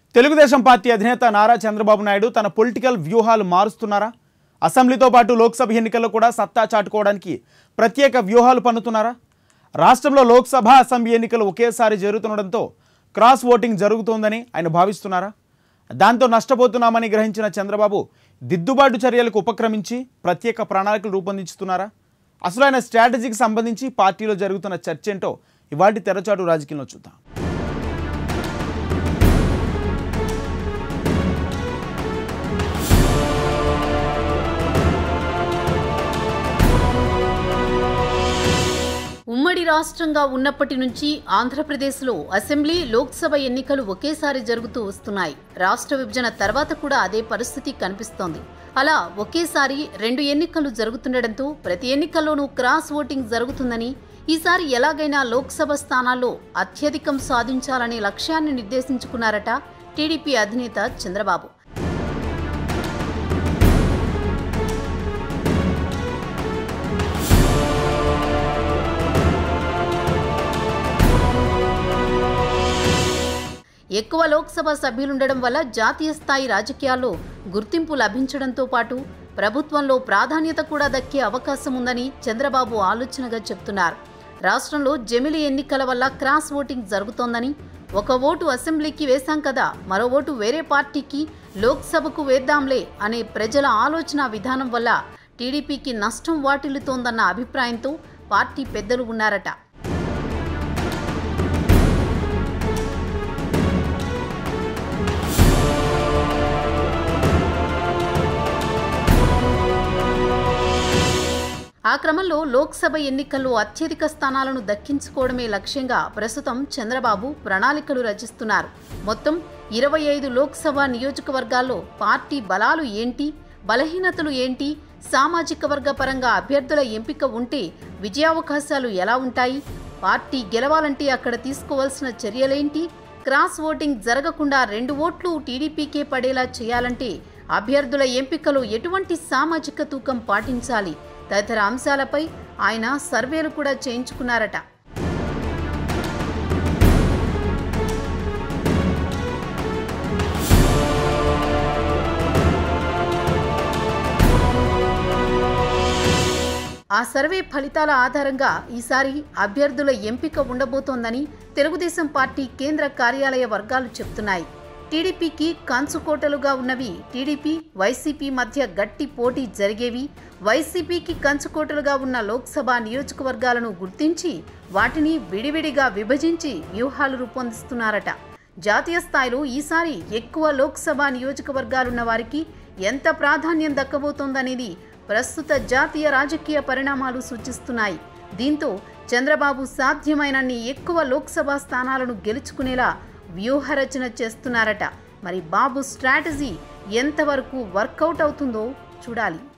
Telugu Desam party అధినేత నారా చంద్రబాబు నాయుడు తన political వ్యూహాలు మారుస్తున్నారా అసెంబ్లీతో పాటు లోక్సభ ఎన్నికల్లో కూడా సత్తా చాటుకోవడానికి ప్రత్యేక వ్యూహాలు పన్నుతున్నారా రాష్ట్రంలో లోక్సభ అసెంబ్లీ ఎన్నికలు ఒకేసారి జరుగుతుండడంతో క్రాస్ ఓటింగ్ జరుగుతోందని ఆయన భావిస్తున్నారా దాంతో నష్టపోతున్నామని గ్రహించిన చంద్రబాబు దిద్దుబాటు చర్యలకు ఉపక్రమించి ప్రత్యేక ప్రణాళికలు రూపొందించుతున్నారా అసలు ఆయన స్ట్రాటజీకి సంబంధించి పార్టీలో జరుగుతున్న చర్చ ఏంటో ఇవాటి తెరచాటు రాజకీయంలో చూద్దాం ఉమ్మడి రాష్ట్రంగా ఉన్నప్పటి నుంచి ఆంధ్రప్రదేశ్లో అసెంబ్లీ లోక్సభ ఎన్నికలు ఒకేసారి జరుగుతూ వస్తున్నాయి రాష్ట్ర విభజన తర్వాత కూడా అదే పరిస్థితి కనిపిస్తోంది అలా ఒకేసారి రెండు ఎన్నికలు జరుగుతుండటంతో ప్రతి ఎన్నికల్లోనూ క్రాస్ ఓటింగ్ జరుగుతుందని ఈసారి ఎలాగైనా లోక్సభ స్థానాల్లో అత్యధికం సాధించాలనే లక్ష్యాన్ని నిర్దేశించుకున్నారట టీడీపీ అధినేత చంద్రబాబు ఎక్కువ లోక్సభ సభ్యులుండడం వల్ల జాతీయ స్థాయి రాజకీయాల్లో గుర్తింపు లభించడంతో పాటు ప్రభుత్వంలో ప్రాధాన్యత కూడా దక్కే అవకాశం ఉందని చంద్రబాబు ఆలోచనగా చెప్తున్నారు రాష్ట్రంలో జమిలి ఎన్నికల వల్ల క్రాస్ ఓటింగ్ జరుగుతోందని ఒక ఓటు అసెంబ్లీకి వేశాం కదా మరో ఓటు వేరే పార్టీకి లోక్సభకు వేద్దాంలే అనే ప్రజల ఆలోచన విధానం వల్ల టీడీపీకి నష్టం వాటిల్లుతోందన్న అభిప్రాయంతో పార్టీ పెద్దలు ఉన్నారట ఆ క్రమంలో లోక్సభ ఎన్నికల్లో అత్యధిక స్థానాలను దక్కించుకోవడమే లక్ష్యంగా ప్రస్తుతం చంద్రబాబు ప్రణాళికలు రచిస్తున్నారు మొత్తం ఇరవై ఐదు లోక్సభ నియోజకవర్గాల్లో పార్టీ బలాలు ఏంటి బలహీనతలు ఏంటి సామాజిక వర్గ పరంగా అభ్యర్థుల ఎంపిక ఉంటే విజయావకాశాలు ఎలా ఉంటాయి పార్టీ గెలవాలంటే అక్కడ తీసుకోవాల్సిన చర్యలేంటి క్రాస్ ఓటింగ్ జరగకుండా రెండు ఓట్లు టీడీపీకే పడేలా చేయాలంటే అభ్యర్థుల ఎంపికలో ఎటువంటి సామాజిక తూకం పాటించాలి తదితర అంశాలపై ఆయన సర్వేలు కూడా చేయించుకున్నారట ఆ సర్వే ఫలితాల ఆధారంగా ఈసారి అభ్యర్థుల ఎంపిక ఉండబోతోందని తెలుగుదేశం పార్టీ కేంద్ర కార్యాలయ వర్గాలు చెప్తున్నాయి టీడీపీకి కంచుకోటలుగా ఉన్నవి టీడీపీ వైసీపీ మధ్య గట్టి పోటీ జరిగేవి వైసీపీకి కంచుకోటలుగా ఉన్న లోక్సభ నియోజకవర్గాలను గుర్తించి వాటిని విడివిడిగా విభజించి వ్యూహాలు రూపొందిస్తున్నారట జాతీయ స్థాయిలో ఈసారి ఎక్కువ లోక్సభ నియోజకవర్గాలున్న వారికి ఎంత ప్రాధాన్యం దక్కబోతోందనేది ప్రస్తుత జాతీయ రాజకీయ పరిణామాలు సూచిస్తున్నాయి దీంతో చంద్రబాబు సాధ్యమైనన్ని ఎక్కువ లోక్సభ స్థానాలను గెలుచుకునేలా వ్యూహరచన చేస్తున్నారట మరి బాబు స్ట్రాటజీ ఎంతవరకు వర్కౌట్ అవుతుందో చూడాలి